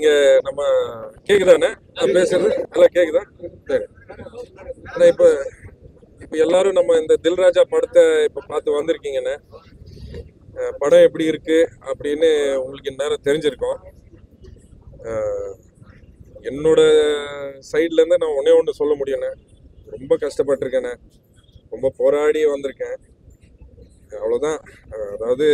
நீங்க நம்ம கேக்குதானே நான் பேசுறது எல்லாம் கேக்குதா சரி ஆனா இப்ப இப்ப எல்லாரும் நம்ம இந்த தில்ராஜா படத்தை இப்ப பார்த்து வந்திருக்கீங்கண்ணே அஹ் படம் எப்படி இருக்கு அப்படின்னு உங்களுக்கு இந்நேரம் தெரிஞ்சிருக்கும் அஹ் என்னோட சைட்ல இருந்து நான் ஒன்னே ஒன்று சொல்ல முடியுண்ணே ரொம்ப கஷ்டப்பட்டிருக்கேண்ணே ரொம்ப போராடி வந்திருக்கேன் அவ்வளோதான் அஹ் அதாவது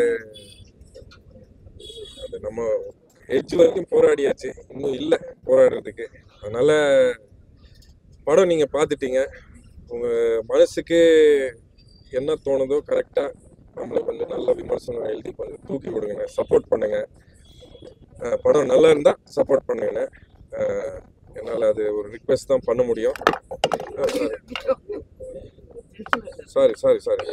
அது நம்ம எட்ஜ் வரைக்கும் போராடியாச்சு இன்னும் இல்லை போராடுறதுக்கு அதனால படம் நீங்க பார்த்துட்டீங்க உங்க மனசுக்கு என்ன தோணுதோ கரெக்டா நம்மளை கொஞ்சம் நல்ல விமர்சனம் எழுதி கொஞ்சம் தூக்கி விடுங்க சப்போர்ட் பண்ணுங்க அஹ் படம் நல்லா இருந்தா சப்போர்ட் பண்ணுங்க அஹ் என்னால அது ஒரு ரிக்வெஸ்ட் தான் பண்ண முடியும் சாரி சாரி சாரி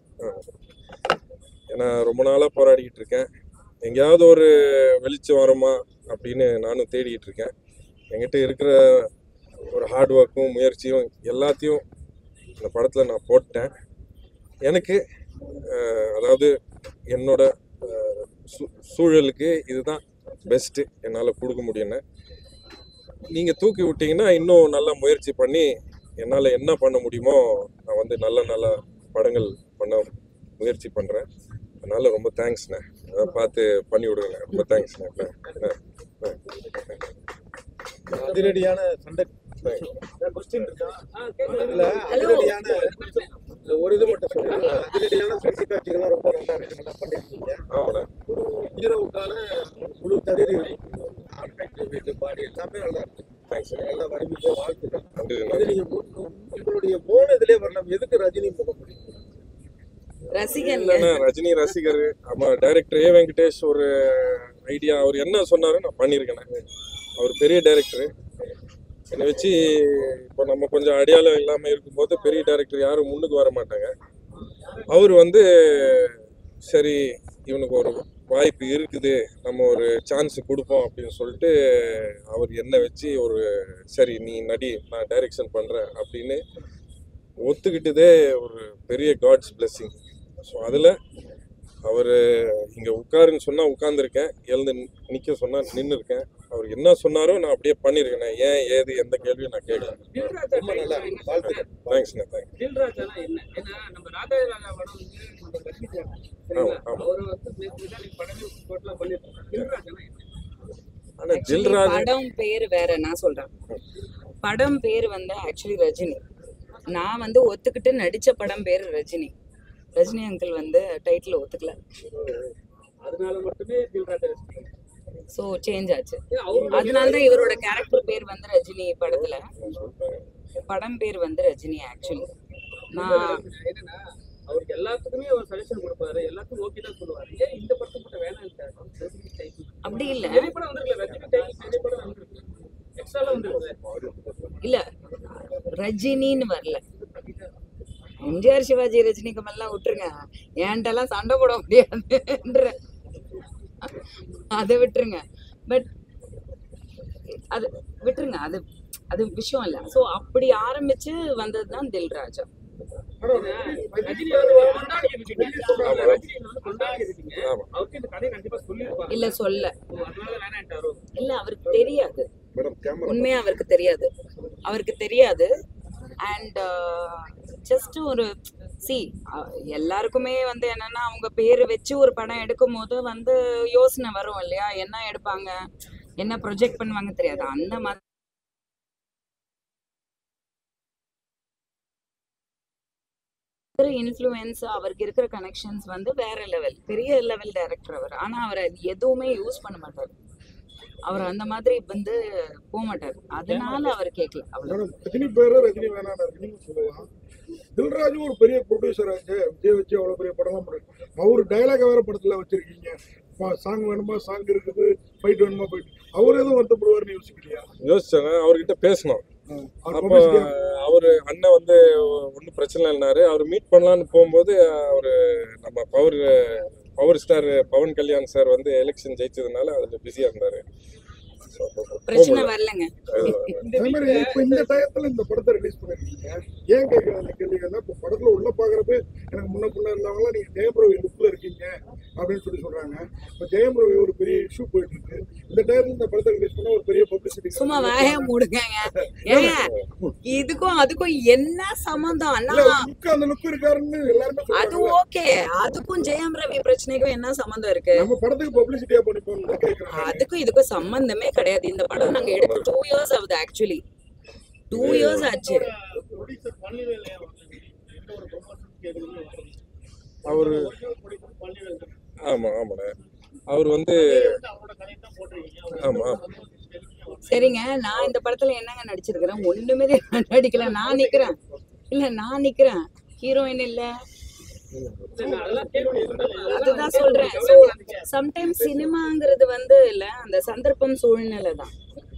ஏன்னா ரொம்ப நாளா போராடிக்கிட்டு இருக்கேன் எங்கேயாவது ஒரு வெளிச்சம் வருமா அப்படின்னு நானும் தேடிக்கிட்டு இருக்கேன் என்கிட்ட இருக்கிற ஒரு ஹார்ட் ஒர்க்கும் முயற்சியும் எல்லாத்தையும் இந்த படத்தில் நான் போட்டேன் எனக்கு அஹ், அதாவது என்னோட அஹ், சூ- சூழலுக்கு இதுதான் பெஸ்ட்டு என்னால் கொடுக்க முடியும்னு நீங்கள் தூக்கி விட்டீங்கன்னா இன்னும் நல்லா முயற்சி பண்ணி என்னால் என்ன பண்ண முடியுமோ நான் வந்து நல்ல நல்ல படங்கள் பண்ண முயற்சி பண்ணுறேன் அதனால் ரொம்ப தேங்க்ஸ்ண்ணே அதான் பார்த்து பண்ணி விடுங்கண்ணே ரொம்ப தேங்க்ஸ்ண்ணே அண்ணே. அதிரடியான சண்டை கொஸ்டின் இருக்கா இல்ல அதிரடியான இந்த ஒரு இது மட்டும் சொல்லுங்க அதிரடியான சண்டை காட்சிகள்லாம் ரொம்ப நல்லா இருக்கு நல்லா பண்ணிருக்கீங்க ஆமாண்ணே ஹீரோவுக்கான முழு தகுதி வீட்டு பாடி எல்லாமே நல்லா இருக்கு தேங்க்ஸ் நல்லா வறுமைக்கு வாழ்த்துக்கள் நன்றி இது நன்றி நீங்க மு- உங்களுடைய போன இதுலயே வரலாம் எதுக்கு ரஜினி முகம் பிடிக்கும் ரசிகன் இல்லைண்ணா ரஜினி ரசிகர் ஆமா டைரக்டர் ஏ வெங்கடேஷ் ஒரு ஐடியா அவர் என்ன சொன்னாரோ நான் பண்ணியிருக்கேன் அவர் பெரிய டைரக்டர் என்னை வச்சு இப்போ நம்ம கொஞ்சம் அடையாளம் இல்லாமல் இருக்கும்போது பெரிய டைரக்டர் யாரும் முன்னுக்கு வர மாட்டாங்க அவர் வந்து சரி இவனுக்கு ஒரு வாய்ப்பு இருக்குது நம்ம ஒரு சான்ஸ் கொடுப்போம் அப்படின்னு சொல்லிட்டு அவர் என்னை வச்சு ஒரு சரி நீ நடி நான் டைரக்ஷன் பண்ணுறேன் அப்படின்னு ஒத்துக்கிட்டதே ஒரு பெரிய காட்ஸ் blessing ஸோ அதில் அவர் இங்கே உட்காருன்னு சொன்னால் உட்காந்துருக்கேன் எழுந்து நிற்க சொன்னால் நின்று இருக்கேன் அவர் என்ன சொன்னாரோ நான் அப்படியே பண்ணியிருக்கேன் நான் ஏன் ஏது எந்த கேள்வியும் நான் கேட்கல ரொம்ப நல்லா இருக்கு வாழ்த்துக்கள் தேங்க்ஸ்ண்ணே தேங்க்ஸ் தில்ராஜானா என்ன ஏன்னா நம்ம ராஜா ராஜா படம் வந்து நம்ம ரசிக்கிறாங்க சரிங்களா ஆமா, ஆமா. அவர் வந்து பேசிதான் நீங்க படமே டோட்டலா பண்ணிருக்காங்க தில்ராஜானா என்ன ஆனால் Actually, ஜில்ராஜ் படம் பேர் வேற நான் சொல்றேன் படம் பேர் வந்து ஆக்சுவலி ரஜினி நான் வந்து ஒத்துக்கிட்டு நடிச்ச படம் பேர் ரஜினி ரஜினி அங்கிள் வந்து டைட்டில் ஒத்துக்கல அதனால மட்டுமே தில்ராஜா ரசிக்கிறீங்க ஸோ சேஞ்ச் ஆச்சு ஏன் அவரோட அதனால தான் இவரோட கேரக்டர் பேர் வந்து ரஜினி படத்துல படம் பேர் வந்து ரஜினி ஆக்சுவலி நான் என்னன்னா அவருக்கு எல்லாத்துக்குமே அவர் சஜஷன் கொடுப்பாரு எல்லாத்துக்கும் ஓகே தான் சொல்லுவாரு ஏன் இந்த படத்துக்கு மட்டும் வேணாம் ரஜினி டைட்டில் அப்படி இல்ல நிறைய படம் வந்திருக்கல ரஜினி டைட்டில் நிறைய படம் வந்திருக்கு எக்ஸ்ட்ராலாம் வந்திருக்கு இல்ல ரஜினின்னு வரல எம்ஜிஆர் சிவாஜி ரஜினி கமல்லாம் விட்டுருங்க என்கிட்டலாம் சண்டை போட முடியாதுன்ற அதை விட்டுருங்க பட் அது விட்டுருங்க அது அது விஷயம் இல்ல சோ அப்படி ஆரம்பிச்சு வந்தது தான் தில்ராஜா ரஜினி வந்து கொண்டாடி இருக்கீங்க ரஜினி வந்து கொண்டாடி இருக்கீங்க ஆமா. அவருக்கு இந்த கதையை கண்டிப்பா சொல்லியிருப்பாங்க இல்ல சொல்ல ஓ, அதனால வேணான்ட்டாரோ இல்ல அவருக்கு தெரியாது மேடம் கேமரா உண்மையா அவருக்கு தெரியாது அவருக்கு தெரியாது அண்ட் ஜஸ்ட் ஒரு சி எல்லாருக்குமே வந்து என்னன்னா அவங்க பேர் வச்சு ஒரு படம் எடுக்கும் போது வந்து யோசனை வரும் இல்லையா என்ன எடுப்பாங்க என்ன ப்ரொஜெக்ட் பண்ணுவாங்க தெரியாது அந்த மாதிரி இன்ஃப்ளூயன்ஸ் அவருக்கு இருக்கிற கனெக்ஷன்ஸ் வந்து வேற லெவல் பெரிய லெவல் டைரக்டர் அவர் ஆனா அவர் அது எதுவுமே யூஸ் பண்ண மாட்டார் அவர் அந்த மாதிரி வந்து போக மாட்டார் அதனால அவர் கேட்கல அவ்வளவு மேடம் ரஜினி பேரு ரஜினி வேணாம் நீங்க சொல்லலாம் தில்ராஜு ஒரு பெரிய ப்ரொடியூசர் ஆச்சு விஜய் வச்சு அவ்வளவு பெரிய படம்லாம் பண்ணுறாரு அவர் டைலாக் வேற படத்துல வச்சிருக்கீங்க சாங் வேணுமா சாங் இருக்குது ஃபைட் வேணுமா ஃபைட் அவர் எதுவும் வருத்தப்படுவார்னு யோசிக்கலையா யோசிச்சாங்க அவர்கிட்ட பேசணும் அவர் அப்போ publicity- அவர் அண்ணன் வந்து ஒன்றும் பிரச்சனை இல்லைனாரு அவர் மீட் பண்ணலான்னு போகும்போது அவர் நம்ம power power star Pawan Kalyan sir வந்து எலெக்ஷன் ஜெயிச்சதுனால அதில் பிஸியாக இருந்தார் ஸோ பிரச்சனை வரலங்க அதே மாதிரி இப்ப இந்த டயத்துல இந்த படத்தை ரிலீஸ் பண்ணிருக்கீங்க ஏன் கேட்கறது அந்த கேள்விகள் இப்ப படத்துல உள்ள பாக்குறப்ப எனக்கு முன்ன பின்ன இருந்தவங்க நீங்க ஜெயம் ரவி லுக்ல இருக்கீங்க அப்படின்னு சொல்லி சொல்றாங்க இப்ப ஜெயம் ரவி ஒரு பெரிய இஷ்யூ போயிட்டு இருக்கு இந்த டயத்துல இந்த படத்தை ரிலீஸ் பண்ணா ஒரு பெரிய பப்ளிசிட்டி சும்மா வாய மூடுங்க ஏங்க இதுக்கும் அதுக்கும் என்ன சம்பந்தம் அண்ணா இல்ல லுக் அந்த லுக் இருக்காருன்னு எல்லாருமே அது சொல்றாங்க ஓகே அதுக்கும் ஜெயம் ரவி பிரச்சனைக்கும் என்ன சம்பந்தம் இருக்கு நம்ம படத்துக்கு பப்ளிசிட்டியா பண்ணிப்போம்னு கேக்குறாங்க அதுக்கும் இதுக்கும் சம்பந்தமே கிடையாது இந்த படம் நாங்க எடுத்து டூ இயர்ஸ் ஆகுது ஆக்சுவலி டூ இயர்ஸ் ஆச்சு ப்ரொடியூசர் பழனிவேல் ஏன் வரல? எந்த ஒரு ப்ரொமோஷன் கேட்குதுன்னு வரல. அவரு ஒரிஜினல் ப்ரொடியூசர் பழனிவேல் தான். ஆமா ஆமாண்ணே அவர் வந்து வந்து அவரோட கதையை தான் போட்டிருக்கீங்க. அவர் ஆமா. எதுவுமே வரல. சரிங்க நான் இந்த படத்துல என்னங்க நடிச்சிருக்கிறேன் ஒண்ணுமே நடிக்கல நான் நிக்கிறேன் இல்ல நான் நிக்கிறேன் ஹீரோயின் இல்ல இல்ல, நான் அதெல்லாம் கேட்கணும். இதெல்லாம் அதுதான் சொல்றேன் எவ்வளவு வளர்ந்தீங்க? சம்டைம்ஸ் சினிமாங்கிறது வந்து இல்ல அந்த சந்தர்ப்பம் சூழ்நிலை தான்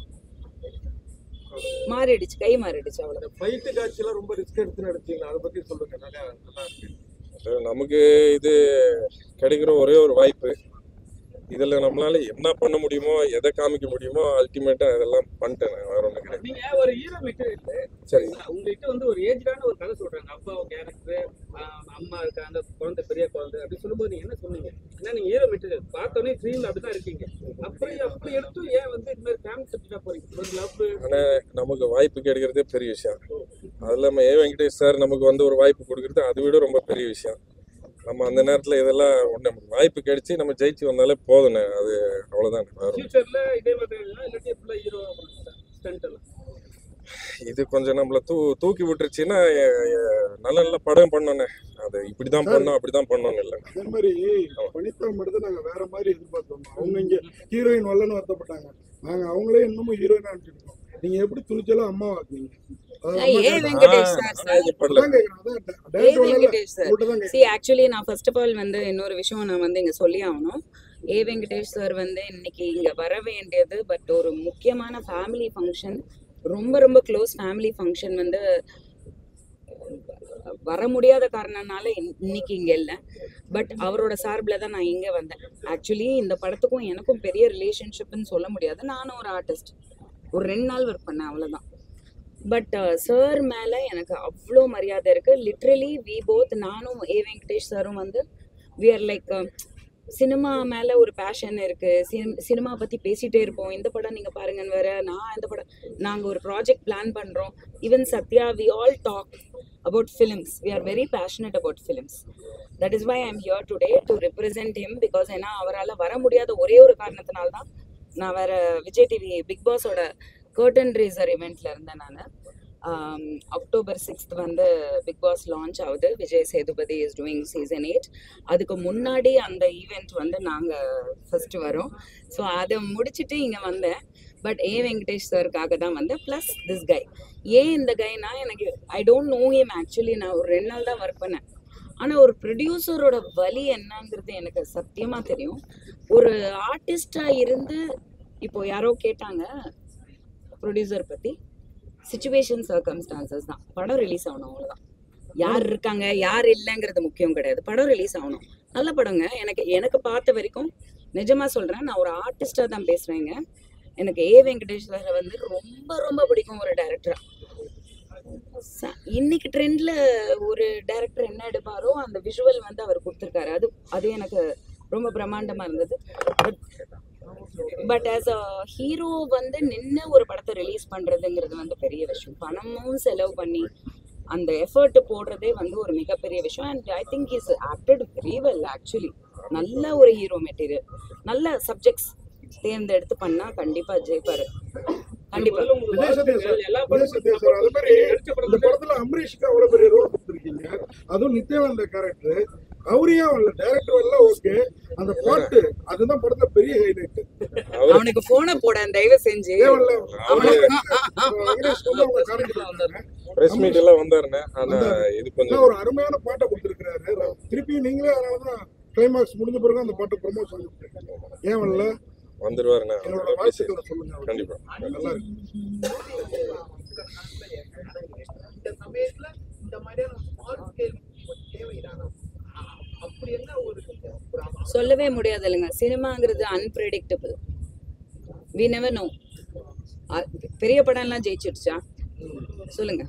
மாறிடுச்சு கை மாறிடுச்சு அவ்வளவு ஃபைட்டு காட்சியெல்லாம் ரொம்ப ரிஸ்க் எடுத்து நடிச்சீங்க அதை பத்தி சொல்லுங்க நல்லா நல்லா இருக்கு நமக்கு இது கிடைக்கிற ஒரே ஒரு வாய்ப்பு இதுல நம்மளால என்ன பண்ண முடியுமோ எதை காமிக்க முடியுமோ அல்டிமேட்டா இதெல்லாம் பண்ணிட்டேன் நான். வேற ஒண்ணு கிடையாது நீங்க ஒரு ஹீரோ மெட்டீரியல் சரி உங்ககிட்ட வந்து ஒரு ஏஜ்டான ஒரு கதை சொல்றாங்க அப்பா கேரக்டர் அம்மா இருக்காங்க குழந்தை பெரிய குழந்தை அப்படி சொல்லும்போது நீங்க என்ன சொன்னீங்க ஏன்னா நீங்க ஹீரோ மெட்டீரியல் பார்த்தோன்னே ட்ரீம்ல அப்படிதான் இருக்கீங்க அப்படி அப்படி எடுத்து ஏன் வந்து இந்த மாதிரி ஃபேமிலி சப்ஜெக்டா போறீங்க ஒரு லவ் ஆனா நமக்கு வாய்ப்பு கிடைக்கிறதே பெரிய விஷயம் அது இல்லாம ஏ வெங்கடேஷ் சார் நமக்கு வந்து ஒரு வாய்ப்பு கொடுக்கறது அதை விட ரொம்ப பெரிய விஷயம் நம்ம அந்த நேரத்துல இதெல்லாம் ஒண்ணு நமக்கு வாய்ப்பு கிடைச்சி நம்ம ஜெயிச்சு வந்தாலே போதுண்ணே அது அவ்வளவுதான் வேற ஒண்ணும் ஃபியூச்சர்ல இதே மாதிரி இல்லாட்டி ஃபுல்லா ஹீரோ ஸ்டண்ட் எல்லாம் இது கொஞ்சம் நம்மள தூ தூக்கி விட்டுருச்சுன்னா எ- எ- நல்ல நல்ல படம் பண்ணோண்ணே அது இப்படிதான் பண்ணோம் அப்படிதான் பண்ணோம்னு இல்லை அதே மாதிரி பணித்தரம் எடுத்து நாங்க வேற மாதிரி எதிர்பார்த்தோம் அவங்க இங்க ஹீரோயின் வரலன்னு வருத்தப்பட்டாங்க நாங்க அவங்களே இன்னமும் ஹீரோயின் நினைச்சிருக்கோம் நீங்க எப்படி துணிச்சலா அம்மா வாக்குவீங்க ஏ வெங்கடேஷ் சார் சார் இது பண்ணல ஏ வெங்கடேஷ் சார் கேக்குறேன் சி ஆக்சுவலி நான் ஃபர்ஸ்ட் ஆஃப் ஆல் வந்து இன்னொரு விஷயம் நான் வந்து இங்க சொல்லி ஆகணும் ஏ வெங்கடேஷ் சார் வந்து இன்னைக்கு இங்க வர வேண்டியது பட் ஒரு முக்கியமான ஃபேமிலி ஃபங்க்ஷன் ரொம்ப ரொம்ப க்ளோஸ் ஃபேமிலி ஃபங்க்ஷன் வந்து வர முடியாத காரணனால இன்- இன்னைக்கு இங்க இல்லை பட் அவரோட சார்பில் தான் நான் இங்கே வந்தேன் ஆக்சுவலி இந்த படத்துக்கும் எனக்கும் பெரிய ரிலேஷன்ஷிப்னு சொல்ல முடியாது நானும் ஒரு ஆர்டிஸ்ட் ஒரு ரெண்டு நாள் ஒர்க் பண்ணேன் அவ்வளோதான் பட் சார் மேலே எனக்கு அவ்வளோ மரியாதை இருக்குது லிட்ரலி வி போத் நானும் ஏ வெங்கடேஷ் சாரும் வந்து வி ஆர் லைக் சினிமா மேலே ஒரு பேஷன் இருக்குது சினிமா பற்றி பேசிகிட்டே இருப்போம் இந்த படம் நீங்கள் பாருங்கன்னு வேற நான் இந்த படம் நாங்கள் ஒரு ப்ராஜெக்ட் பிளான் பண்ணுறோம் even Sathya we all talk about films we are very passionate about films that is why i'm here today to represent him because ஏன்னா அவரால் வர முடியாத ஒரே ஒரு காரணத்தினால தான் நான் வேற விஜய் டிவி பிக் பாஸோட கர்டன் ரேசர் இவெண்ட்ல இருந்தேன் நான் அக்டோபர் சிக்ஸ்த் வந்து பிக் பாஸ் லான்ச் ஆகுது Vijay Sethupathi is doing season eight அதுக்கு முன்னாடி அந்த ஈவெண்ட் வந்து நாங்கள் ஃபர்ஸ்ட் வரோம் ஸோ அதை முடிச்சுட்டு இங்கே வந்தேன் பட் ஏ வெங்கடேஷ் சாருக்காக தான் வந்தேன் ப்ளஸ் திஸ் கை ஏன் இந்த கைனா எனக்கு I don't know him actually நான் ஒரு ரெண்டு நாள் தான் ஒர்க் பண்ணேன் ஆனால் ஒரு ப்ரொடியூசரோட வலி என்னங்கிறது எனக்கு சத்தியமாக தெரியும் ஒரு ஆர்டிஸ்டாக இருந்து இப்போ யாரோ கேட்டாங்க ப்ரொடியூசர் பற்றி சுச்சுவேஷன் சர்க்கம்ஸ்டான்சஸ் தான் படம் ரிலீஸ் ஆகணும் அவ்வளோதான் யார் இருக்காங்க யார் இல்லைங்கிறது முக்கியம் கிடையாது படம் ரிலீஸ் ஆகணும் நல்ல படங்க எனக்கு எனக்கு பார்த்த வரைக்கும் நிஜமா சொல்கிறேன் நான் ஒரு ஆர்டிஸ்டாக தான் பேசுகிறேங்க எனக்கு ஏ வெங்கடேஷ் சாரை வந்து ரொம்ப ரொம்ப பிடிக்கும் ஒரு டைரக்டரா இன்னைக்கு ட்ரெண்ட்ல ஒரு டைரக்டர் என்ன எடுப்பாரோ அந்த விஷுவல் வந்து அவர் கொடுத்துருக்காரு அது அது எனக்கு ரொம்ப பிரம்மாண்டமா இருந்தது பட் ஆஸ் அ ஹீரோ வந்து நின்று ஒரு படத்தை ரிலீஸ் பண்றதுங்கிறது வந்து பெரிய விஷயம் பணமும் செலவு பண்ணி அந்த எஃபர்ட் போடுறதே வந்து ஒரு மிகப்பெரிய விஷயம் and I think is acted very well actually நல்ல ஒரு ஹீரோ மெட்டீரியல் நல்ல சப்ஜெக்ட்ஸ் தேர்ந்தெடுத்து பண்ணா கண்டிப்பா ஜெயிப்பாரு கண்டிப்பா விஜய் சத்யா சார் எல்லா விஜய் சத்யா சார் அது மாதிரி இந்த படத்துல அம்பரீஷ்க்கு அவ்வளவு பெரிய ரோல் கொடுத்துருக்கீங்க அதுவும் நித்யானந்த கேரக்டர் அவரையும் வரல டைரக்டர் வரல ஓகே அந்த பாட்டு அதுதான் படத்துல பெரிய ஹைலைட் அவரு அவனுக்கு போனை போட தயவு செஞ்சு தேவல்ல அவரு வெங்கடேஷ் வந்து அவங்க காரணத்துல வந்தாங்க பிரஸ் மீட் எல்லாம் வந்தாருண்ணே ஆனா இது கொஞ்சம் ஆனா ஒரு அருமையான பாட்டை கொடுத்துருக்காரு திருப்பி நீங்களே அதனாலதான் கிளைமாக்ஸ் முடிஞ்ச பிறகு அந்த பாட்டு ப்ரமோஷன் ஏன் வரல வந்துருவாருண்ணே என்னோட அவரோட பேசி வாழ்த்துக்களை சொல்லுங்க அவருக்கு. கண்டிப்பா நல்லா இருக்கு இந்த சமயத்துல இந்த மாதிரியான ஸ்மால் ஸ்கேல் தேவைதானா அப்படி என்ன ஒரு ஒரு சொல்லவே முடியாது இல்லைங்க சினிமாங்கிறது அன்பிரடிக்டபிள் வி நெவர் நோ அ- பெரிய படம் எல்லாம் ஜெயிச்சிடுச்சா சொல்லுங்க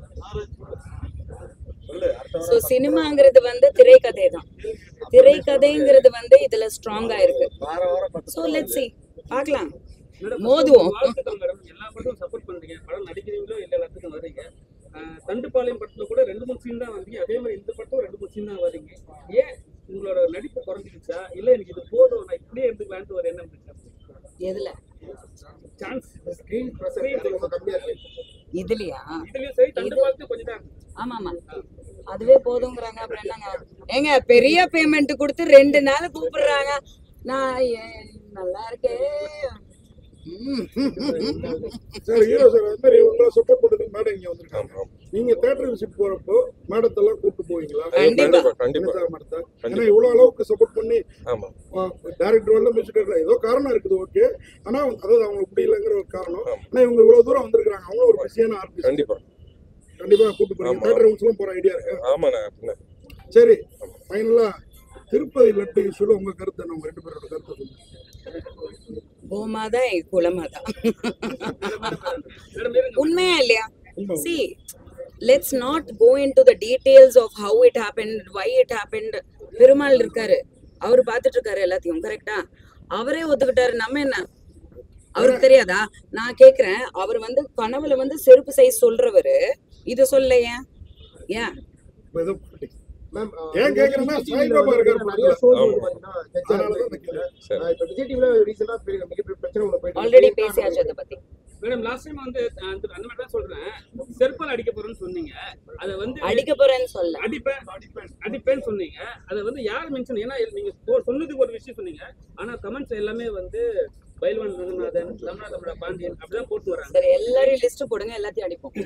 சோ சினிமாங்கிறது வந்து திரைக்கதை தான் திரைக்கதைங்கிறது வந்து இதுல ஸ்ட்ராங்கா இருக்கு சோ லெட்ஸ் see பார்க்கலாம் மேடம், மோதுவோம். வாழ்த்துக்கள் மேடம் எல்லா படமும் சப்போர்ட் பண்றீங்க படம் நடிக்கிறீங்களோ இல்ல எல்லாத்துக்கும் வர்றீங்க ஆஹ் தண்டுப்பாளையம் படத்துல கூட ரெண்டு மூணு சீன் தான் வந்தீங்க அதே மாதிரி இந்த படத்தும் ரெண்டு மூணு சீன் தான் வர்றீங்க ஏன் உங்களோட நடிப்பு குறைஞ்சிருச்சா இல்ல எனக்கு இது போதும் நான் இப்படியே இருந்துக்கலான்ட்டு ஒரு எண்ணம் இருக்கு எதுல சான்ஸ் ஸ்கிரீன் பிரசன்ட் ரொம்ப கம்மியா இருக்கு இதுலயா இதுலயும் சரி தண்டுப்பாளையத்தையும் கொஞ்சம் தான் இருந்துச்சு. ஆமா ஆமா அதுவே போதுங்கிறாங்க அப்புறம் என்னங்க ஏங்க பெரிய பேமெண்ட் கொடுத்து ரெண்டு நாள் கூப்பிடுறாங்க நான் ஏன் நல்லா இருக்கேன் ம். சார் ஹீரோ சார் அது மாதிரி உங்களை சப்போர்ட் பண்றதுக்கு மேடம் இங்க வந்திருக்காங்க ஆமா, ஆமா. நீங்க தேட்டர் விசிட் போறப்போ மேடத்தெல்லாம் கூப்பிட்டு போவீங்களா கண்டிப்பா. கண்டிப்பா கண்டிப்பா வினிதா மேடத்தை ஏன்னா இவ்வளவு அளவுக்கு சப்போர்ட் பண்ணி ஆமா டேரக்டர் வரல மியூசிக் டைரக்டர் ஏதோ காரணம் இருக்குது ஓகே ஆனா அதாவது அவங்களுக்கு முடியலங்கிற ஒரு காரணம் ஆனா இவங்க இவ்வளவு தூரம் வந்திருக்காங்க அவங்க ஒரு பிஸியான ஆர்டிஸ்ட் கண்டிப்பா கண்டிப்பா கூப்பிட்டு போறீங்க ஆமா. தேட்டர் விசிட்லாம் போற ஐடியா இருக்கு ஆமாண்ணே பின்ன. சரி ஃபைனலா திருப்பதி லட்டு இஷ்யூல உங்க கருத்து என்ன உங்க ரெண்டு பேரோட கருத்தை சொல்லுங்க கோமாதான் என் குலமாதான் மேடம் இருங்க. உண்மையா இல்லையா உண்மை. see let's not go into the details of how it happened why it happened Perumal இருக்காரு அவர் பார்த்துட்டு இருக்காரு எல்லாத்தையும் கரெக்டா அவரே ஒத்துக்கிட்டாரு நம்ம என்ன அவருக்கு தெரியாதா நான் கேக்குறேன் அவர் வந்து கனவுல வந்து செருப்பு சைஸ் சொல்றவரு இது சொல்ல ஏன் ஏன் இப்ப ஏதோ மேம் ஏன் கேக்குறேன்னா சாய்பாபா இருக்காரு நிறைய படத்துல. ஷோஸ் ஆமா. பாத்தீங்கன்னா ஜட்ஜா அதனாலதான் இந்த கேள்வி. சரி இப்ப விஜய் டிவில ரீசெண்டா பெரிய மிகப்பெரிய பிரச்சனை ஒண்ணு போயிட்டு இருக்கு. ஆல்ரெடி பேசியாச்சு அதை பத்தி மேடம் லாஸ்ட் டைம் வந்து அந்த அந்த மாதிரி தான் சொல்றேன் செருப்பால் அடிக்க போறேன்னு சொன்னீங்க அதை வந்து அடிக்க போறேன்னு சொல்ல அடிப்பேன் அடிப்பேன்னு சொன்னீங்க அதை வந்து யார் மென்ஷன் ஏன்னா நீங்க சொ- சொன்னதுக்கு ஒரு விஷயம் சொன்னீங்க ஆனா கமெண்ட்ஸ் எல்லாமே வந்து பைல்வான் ரங்கநாதன் தமிழ்நாடு பாண்டியன் அப்படிதான் போட்டு வராங்க சரி எல்லாரையும் லிஸ்ட் போடுங்க எல்லாத்தையும் அடிப்போம்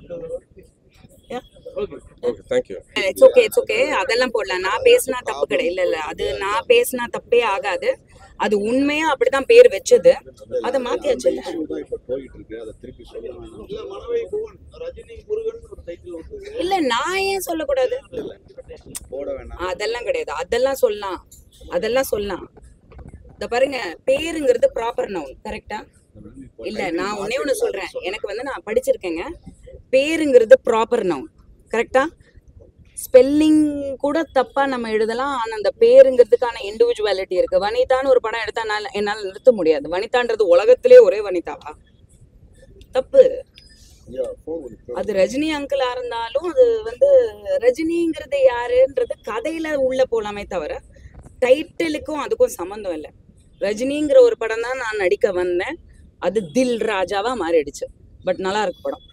okay okay thank you it's okay it's okay அதெல்லாம் போடலாம் நான் பேசினா தப்பு கிடையாது இல்ல இல்ல அது நான் பேசினா தப்பே ஆகாது அது உண்மையா அப்படிதான் பேர் வச்சது அதை மாத்தியாச்சு இப்ப போயிட்டு இருக்கு அதை திருப்பி சொல்ல வேணாம் இல்ல நான் ஏன் சொல்லக்கூடாது போட வேணாம் அதெல்லாம் கிடையாது அதெல்லாம் சொல்லலாம் அதெல்லாம் சொல்லலாம் இந்த பாருங்க பேருங்கிறது ப்ராப்பர் நவுன் கரெக்டா இல்ல நான் ஒன்னே ஒண்ணு சொல்றேன் எனக்கு வந்து நான் படிச்சிருக்கேங்க பேருங்கிறது ப்ராப்பர் நவுன் கரெக்டா ஸ்பெல்லிங் கூட தப்பா நம்ம எழுதலாம் ஆனா அந்த பேருங்கிறதுக்கான இண்டிவிஜுவாலிட்டி இருக்கு வனிதான்னு ஒரு படம் எடுத்தா என்னால என்னால நிறுத்த முடியாது வனிதான்றது உலகத்திலே ஒரே வனிதாவா தப்பு ஐயா, phone வருது. அது ரஜினி அங்கிளா இருந்தாலும் அது வந்து ரஜினிங்கிறது யாருன்றது கதையில உள்ள போலாமே தவிர டைட்டிலுக்கும் அதுக்கும் சம்மந்தம் இல்லை ரஜினிங்கிற ஒரு படம் தான் நான் நடிக்க வந்தேன் அது தில் ராஜாவா மாறிடுச்சு பட் நல்லா இருக்கு படம்